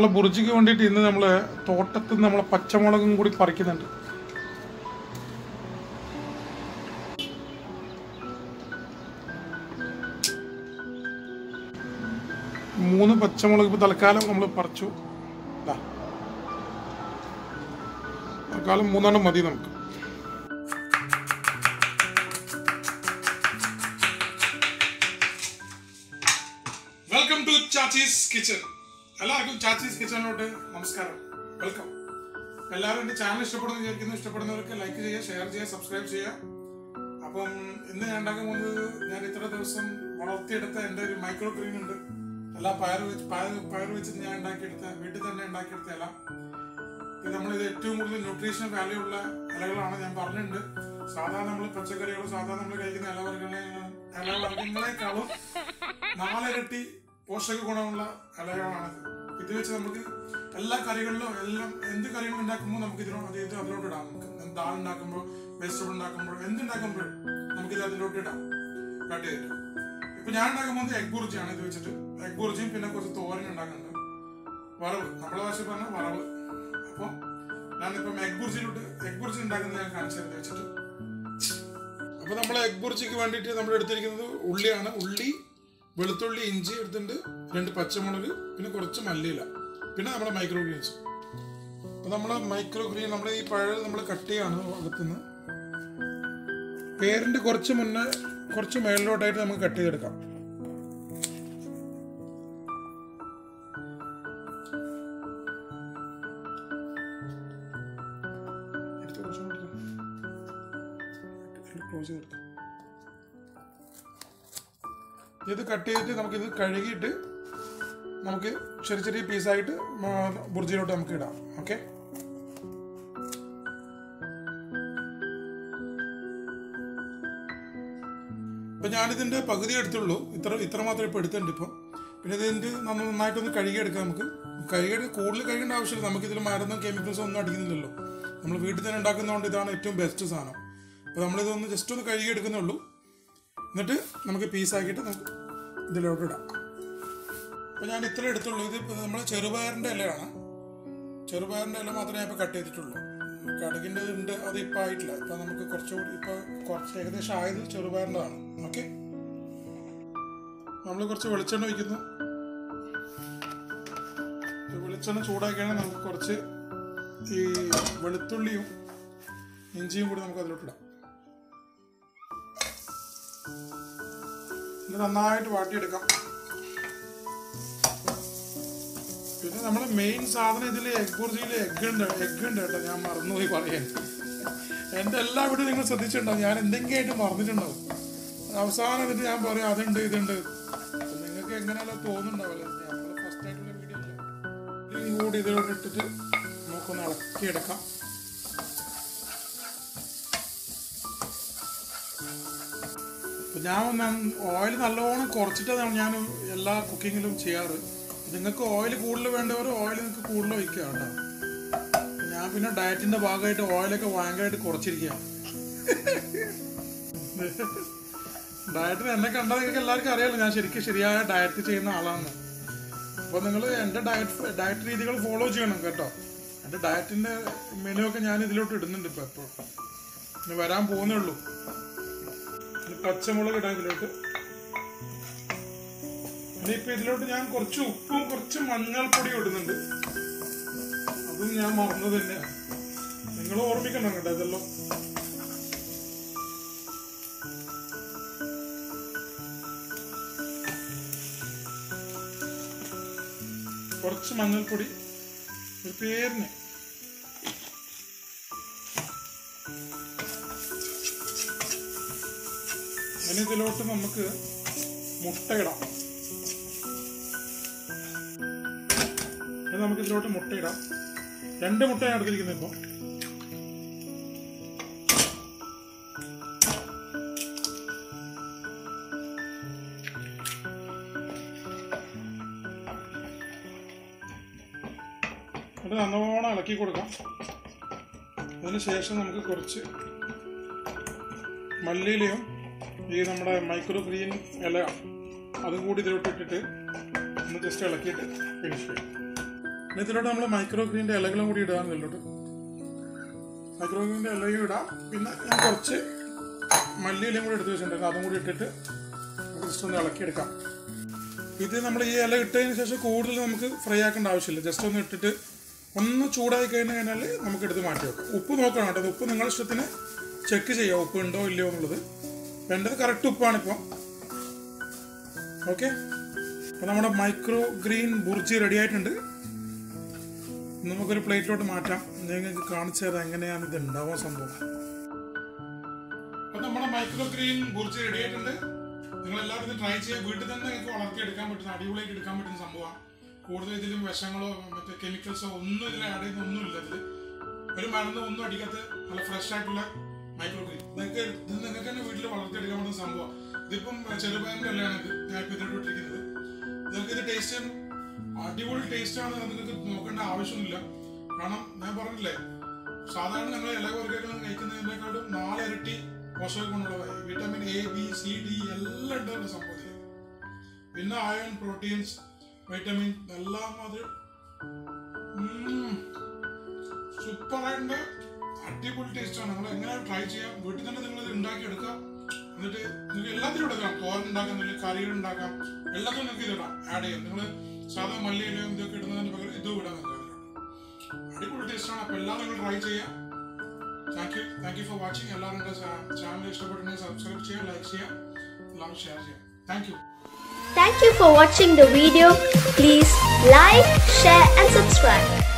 നമ്മളെ ബുർജിക്ക് വേണ്ടിയിട്ട് ഇന്ന് നമ്മൾ തോട്ടത്തിൽ നിന്ന് നമ്മളെ പച്ചമുളകും കൂടി പറിക്കുന്നുണ്ട് മൂന്ന് പച്ചമുളക് ഇപ്പോൾ തൽക്കാലം നമ്മൾ പറിച്ചു ദാ. തൽക്കാലം മൂന്നെണ്ണം മതി നമുക്ക് വെൽക്കം ടു ചാച്ചീസ് കിച്ചൺ എല്ലാവർക്കും ചാച്ചീസ് കിച്ചണിലോട്ട് നമസ്കാരം വെൽക്കം എല്ലാവരും എൻ്റെ ചാനൽ ഇഷ്ടപ്പെടുന്നു വിചാരിക്കുന്നു ഇഷ്ടപ്പെടുന്നവർക്ക് ലൈക്ക് ചെയ്യുക ഷെയർ ചെയ്യുക സബ്സ്ക്രൈബ് ചെയ്യുക അപ്പം ഇന്ന് ഞാൻ ഉണ്ടാക്കാൻ പോകുന്നത് ഞാൻ ഇത്ര ദിവസം വളർത്തിയെടുത്ത എൻ്റെ ഒരു മൈക്രോ ഗ്രീൻ ഉണ്ട് എല്ലാ പയർ വെച്ച് പയർ പയർ വെച്ച് ഞാൻ ഉണ്ടാക്കിയെടുത്ത വീട്ടിൽ തന്നെ ഉണ്ടാക്കിയെടുത്ത ഇല ഇത് നമ്മളിത് ഏറ്റവും കൂടുതൽ ന്യൂട്രീഷൻ വാല്യൂ ഉള്ള ഇലകളാണ് ഞാൻ പറഞ്ഞിട്ടുണ്ട് സാധാരണ നമ്മൾ പച്ചക്കറികൾ സാധാരണ നമ്മൾ കഴിക്കുന്ന ഇലവർഗ്ഗങ്ങളെ ഇലവർഗ്ഗങ്ങളെക്കാളും നാലിരട്ടി പോഷക ഗുണമുള്ള ഇലകളാണിത് ഇത് വെച്ച് നമുക്ക് എല്ലാ കറികളിലും എല്ലാം എന്ത് കറികൾ ഉണ്ടാക്കുമ്പോൾ നമുക്ക് ഇതിനോട് അത് ഇത് അതിലോട്ട് ഇടാം നമുക്ക് ദാൽ ഉണ്ടാക്കുമ്പോൾ വെജിറ്റബിൾ ഉണ്ടാക്കുമ്പോൾ എന്തുണ്ടാക്കുമ്പോഴും നമുക്കിത് അതിലോട്ട് ഇടാം കട്ട് ചെയ്തിട്ട് ഇപ്പൊ ഞാൻ ഉണ്ടാക്കുമ്പോൾ എഗ് ബുർജിയാണ് ഇത് വെച്ചിട്ട് എഗ് ബുർജിയും പിന്നെ കുറച്ച് തോരൻ ഉണ്ടാക്കുന്നുണ്ട് വറവ് നമ്മളെ ഭാഷ പറഞ്ഞ വറവ് അപ്പോൾ ഞാനിപ്പം എഗ് ബുർജിയിലോട്ട് എഗ് ബുർജി ഉണ്ടാക്കുന്നത് ഞാൻ കാണിച്ചത് വെച്ചിട്ട് അപ്പോൾ നമ്മൾ എഗ് ബുർജിക്ക് വേണ്ടിയിട്ട് നമ്മൾ എടുത്തിരിക്കുന്നത് ഉള്ളിയാണ് ഉള്ളി വെളുത്തുള്ളി ഇഞ്ചി എടുത്തിട്ടുണ്ട് രണ്ട് പച്ചമുളക് പിന്നെ കുറച്ച് മല്ലിയില പിന്നെ നമ്മുടെ മൈക്രോ ഗ്രീൻസ് അപ്പോൾ നമ്മൾ മൈക്രോ ഗ്രീൻ നമ്മൾ ഈ പഴം നമ്മൾ കട്ട് ചെയ്യാണ് അകത്തുനിന്ന് പേരിൻ്റെ കുറച്ച് മുന്നേ കുറച്ച് മേളിലോട്ടായിട്ട് നമുക്ക് കട്ട് ചെയ്തെടുക്കാം എടുത്ത് കുറച്ചും കൂടി എടുത്ത് ക്ലോസ് ചെയ്തെടുക്കാം ഇത് കട്ട് ചെയ്തിട്ട് നമുക്കിത് കഴുകിയിട്ട് നമുക്ക് ചെറിയ ചെറിയ പീസായിട്ട് ബുർജിയിലോട്ട് നമുക്ക് ഇടാം ഓക്കെ ഇപ്പം ഞാനിതിൻ്റെ പകുതി എടുത്തുള്ളൂ ഇത്ര ഇത്ര മാത്രമേ ഇപ്പോൾ എടുത്തിട്ടുണ്ട് ഇപ്പം പിന്നെ ഇതിൻ്റെ നന്ന- നന്നായിട്ടൊന്ന് കഴുകിയെടുക്കാം നമുക്ക് കഴുകിയെടു കൂടുതൽ കഴുകേണ്ട ആവശ്യമില്ല നമുക്കിതിൽ മരുന്നും കെമിക്കൽസും ഒന്നും അടിക്കുന്നില്ലല്ലോ നമ്മൾ വീട്ടിൽ തന്നെ ഉണ്ടാക്കുന്നതുകൊണ്ട് ഇതാണ് ഏറ്റവും ബെസ്റ്റ് സാധനം അപ്പോൾ നമ്മളിതൊന്ന് ജസ്റ്റ് ഒന്ന് കഴുകിയെടുക്കുന്നുള്ളൂ എന്നിട്ട് നമുക്ക് പീസാക്കിയിട്ട് നമുക്ക് ഇതിലോട്ട് ഇടാം അപ്പോൾ ഞാൻ ഇത്ര എടുത്തുള്ളൂ ഇത് നമ്മൾ ചെറുപയറിൻ്റെ ഇലയാണ് ചെറുപയറിൻ്റെ ഇല മാത്രമേ ഞാൻ ഇപ്പോൾ കട്ട് ചെയ്തിട്ടുള്ളൂ കടുകിൻ്റെ ഉണ്ട് അത് ഇപ്പോൾ ആയിട്ടില്ല ഇപ്പം നമുക്ക് കുറച്ചുകൂടി ഇപ്പോൾ കുറച്ച് ഏകദേശം ആയത് ചെറുപയറിൻ്റെതാണ് ഓക്കെ നമ്മൾ കുറച്ച് വെളിച്ചെണ്ണ ഒഴിക്കുന്നു ഈ വെളിച്ചെണ്ണ ചൂടാക്കിയാണെങ്കിൽ നമുക്ക് കുറച്ച് ഈ വെളുത്തുള്ളിയും ഇഞ്ചിയും കൂടി നമുക്ക് അതിലോട്ടിടാം ഇത് നന്നായിട്ട് വാട്ടിയെടുക്കാം പിന്നെ നമ്മൾ മെയിൻ സാധനം ഇതിൽ എഗ് ബുർജിയിൽ എഗ് ഉണ്ട് എഗ് ഉണ്ട് കേട്ടോ ഞാൻ മറന്നുപോയി പറയാൻ എൻ്റെ എല്ലാ വീടും നിങ്ങൾ ശ്രദ്ധിച്ചിട്ടുണ്ടാവും ഞാൻ എന്തെങ്കിലും ആയിട്ട് മറന്നിട്ടുണ്ടാവും അവസാനം എന്നിട്ട് ഞാൻ പറയും അതുണ്ട് ഇതുണ്ട് അപ്പൊ നിങ്ങൾക്ക് എങ്ങനെയല്ലോ തോന്നുന്നുണ്ടാവില്ല നമ്മൾ ഫസ്റ്റ് ആയിട്ടുള്ള വീഡിയോ അല്ലേ ഇതും കൂടി ഇതിലോട്ട് ഇട്ടിട്ട് നമുക്കൊന്ന് ഇളക്കിയെടുക്കാം അപ്പൊ ഞാൻ ഓയിൽ നല്ലോണം കുറച്ചിട്ടാണ് ഞാൻ എല്ലാ കുക്കിങ്ങിലും ചെയ്യാറ് നിങ്ങൾക്ക് ഓയിൽ കൂടുതൽ വേണ്ടവർ ഓയിൽ നിങ്ങൾക്ക് കൂടുതൽ വയ്ക്കുക കേട്ടോ ഞാൻ പിന്നെ ഡയറ്റിന്റെ ഭാഗമായിട്ട് ഓയിലൊക്കെ ഭയങ്കരമായിട്ട് കുറച്ചിരിക്കുകയാണ് ഡയറ്റിന് എന്നെ കണ്ടാൽ നിങ്ങൾക്ക് എല്ലാവർക്കും അറിയാലോ ഞാൻ ശരിക്കും ശരിയായ ഡയറ്റ് ചെയ്യുന്ന ആളാണെന്ന് അപ്പോൾ നിങ്ങൾ എൻ്റെ ഡയറ്റ് ഡയറ്റ് രീതികൾ ഫോളോ ചെയ്യണം കേട്ടോ എൻ്റെ ഡയറ്റിൻ്റെ മെനു ഒക്കെ ഞാൻ ഇതിലോട്ട് ഇടുന്നുണ്ട് ഇപ്പോൾ എപ്പോൾ ഇനി വരാൻ പോകുന്നേ ഉള്ളൂ ഇനി പച്ചമുളക് ഇടാം ഇതിലോട്ട് ഇനിയിപ്പോ ഇതിലോട്ട് ഞാൻ കുറച്ച് ഉപ്പും കുറച്ച് മഞ്ഞൾപ്പൊടിയും ഇടുന്നുണ്ട് അതും ഞാൻ മറന്നു തന്നെയാണ് നിങ്ങൾ ഓർമ്മിക്കണം കേട്ടോ ഇതെല്ലാം കുറച്ച് മഞ്ഞൾപ്പൊടി ഒരു പേരിന് ഇനി ഇതിലോട്ട് നമുക്ക് മുട്ട ഇടാം ഇനി നമുക്ക് ഇതിലോട്ട് മുട്ട ഇടാം രണ്ട് മുട്ടയാണ് എടുത്തിരിക്കുന്നത് ഇപ്പോൾ അത് നല്ലോണം ഇളക്കി കൊടുക്കാം അതിന് ശേഷം നമുക്ക് കുറച്ച് മല്ലിയിലയും ഈ നമ്മുടെ മൈക്രോ ഗ്രീൻ ഇല അതും കൂടി ഇതിലോട്ട് ഇട്ടിട്ട് ഒന്ന് ജസ്റ്റ് ഇളക്കിയിട്ട് ഫിനിഷ് ചെയ്യും ഇനി ഇതിലോട്ട് നമ്മൾ മൈക്രോ ഗ്രീൻ്റെ ഇലകളും കൂടി ഇടാൻ ഇതിലോട്ട് മൈക്രോ ഗ്രീൻ്റെ ഇലയും ഇടാം പിന്നെ ഞാൻ കുറച്ച് മല്ലിയിലയും കൂടി എടുത്ത് വെച്ചിട്ടുണ്ടായിരുന്നു അതും കൂടി ഇട്ടിട്ട് നമുക്ക് ജസ്റ്റ് ഒന്ന് ഇളക്കിയെടുക്കാം ഇത് നമ്മൾ ഈ ഇല ഇട്ടതിന് ശേഷം കൂടുതൽ നമുക്ക് ഫ്രൈ ആക്കേണ്ട ആവശ്യമില്ല ജസ്റ്റ് ഒന്ന് ഇട്ടിട്ട് ഒന്ന് ചൂടായി കഴിഞ്ഞ് കഴിഞ്ഞാൽ നമുക്ക് എടുത്ത് മാറ്റി വെക്കാം ഉപ്പ് നോക്കണം കേട്ടോ ഉപ്പ് നിങ്ങളുടെ ഇഷ്ടത്തിന് ചെക്ക് ചെയ്യുക ഉപ്പ് ഉണ്ടോ ഇല്ലയോ എന്നുള്ളത് വേണ്ടത് കറക്റ്റ് ഉപ്പാണ് ഇപ്പോൾ ഓക്കെ അപ്പോൾ നമ്മുടെ മൈക്രോ ഗ്രീൻ ബുർജി റെഡി ആയിട്ടുണ്ട് നമുക്കൊരു പ്ലേറ്റിലോട്ട് മാറ്റാം നിങ്ങൾക്ക് കാണിച്ചു തരാം എങ്ങനെയാണ് ഇത് ഉണ്ടാവാൻ സംഭവം അപ്പോൾ നമ്മുടെ മൈക്രോ ഗ്രീൻ ബുർജി റെഡി ആയിട്ടുണ്ട് നിങ്ങൾ എല്ലാവരും ഇത് ട്രൈ ചെയ്യുക വീട്ടിൽ തന്നെ നിങ്ങൾക്ക് വളർത്തിയെടുക്കാൻ പറ്റുന്ന അടിപൊളിയായിട്ട് എടുക്കാൻ പറ്റുന്ന സംഭവമാണ് കൂടുതൽ ഇതിലും വിഷങ്ങളോ മറ്റേ കെമിക്കൽസോ ഒന്നും ഇതിൽ ആഡ് ചെയ്യുന്ന ഒന്നുമില്ല ഇതിൽ ഒരു മരുന്ന് ഒന്നും അടിക്കാത്ത നല്ല ഫ്രഷ് ആയിട്ടുള്ള മൈക്രോ ഗ്രീൻ നിങ്ങൾക്ക് ഇത് നിങ്ങൾക്ക് തന്നെ വീട്ടിൽ വളർത്തിയെടുക്കാൻ പറ്റുന്ന സംഭവമാണ് ഇതിപ്പം ചെറുപയറിൻ്റെ അല്ലാണ് ഇത് ഞാൻ ഇപ്പോൾ ഇതിലോട്ട് ഇട്ടിരിക്കുന്നത് നിങ്ങൾക്ക് ഇത് ടേസ്റ്റ് അടിപൊളി ടേസ്റ്റ് ആണ് നിങ്ങൾക്ക് നോക്കേണ്ട ആവശ്യമൊന്നുമില്ല കാരണം ഞാൻ പറഞ്ഞില്ലേ സാധാരണ നിങ്ങൾ ഇല വർഗ്ഗങ്ങൾ കഴിക്കുന്നതിനേക്കാളും നാല് ഇരട്ടി പോഷക ഗുണമുള്ള vitamin A B C D എല്ലാം ഉണ്ട് സംഭവത്തിൽ പിന്നെ അയൺ പ്രോട്ടീൻസ് വൈറ്റമിൻ എല്ലാം അത് സൂപ്പറായിട്ടുണ്ട് അടിപൊളി ടേസ്റ്റാണ് നിങ്ങൾ എങ്ങനെ ട്രൈ ചെയ്യാം വീട്ടിൽ തന്നെ നിങ്ങൾ ഇത് ഉണ്ടാക്കി എടുക്കാം എന്നിട്ട് നിങ്ങൾക്ക് എല്ലാത്തിനും എടുക്കാം തോരൻ ഉണ്ടാക്കാം അല്ലെങ്കിൽ കറികൾ ഉണ്ടാക്കാം എല്ലാത്തിനും നിങ്ങൾക്ക് ഇതിടാം ആഡ് ചെയ്യാം നിങ്ങൾ സാധാ മല്ലിയിലും ഇതൊക്കെ ഇടുന്നതിന് പകരം ഇതും ഇടാൻ നിങ്ങൾക്ക് അതിലോട്ട് അടിപൊളി ടേസ്റ്റാണ് അപ്പോൾ എല്ലാം നിങ്ങൾ ട്രൈ ചെയ്യാം thank you thank you for watching എല്ലാവരും എൻ്റെ ചാനൽ ഇഷ്ടപ്പെട്ടുണ്ടെങ്കിൽ സബ്സ്ക്രൈബ് ചെയ്യുക ലൈക്ക് ചെയ്യുക എല്ലാവരും ഷെയർ ചെയ്യാം thank you Thank you for watching the video. Please like, share and subscribe.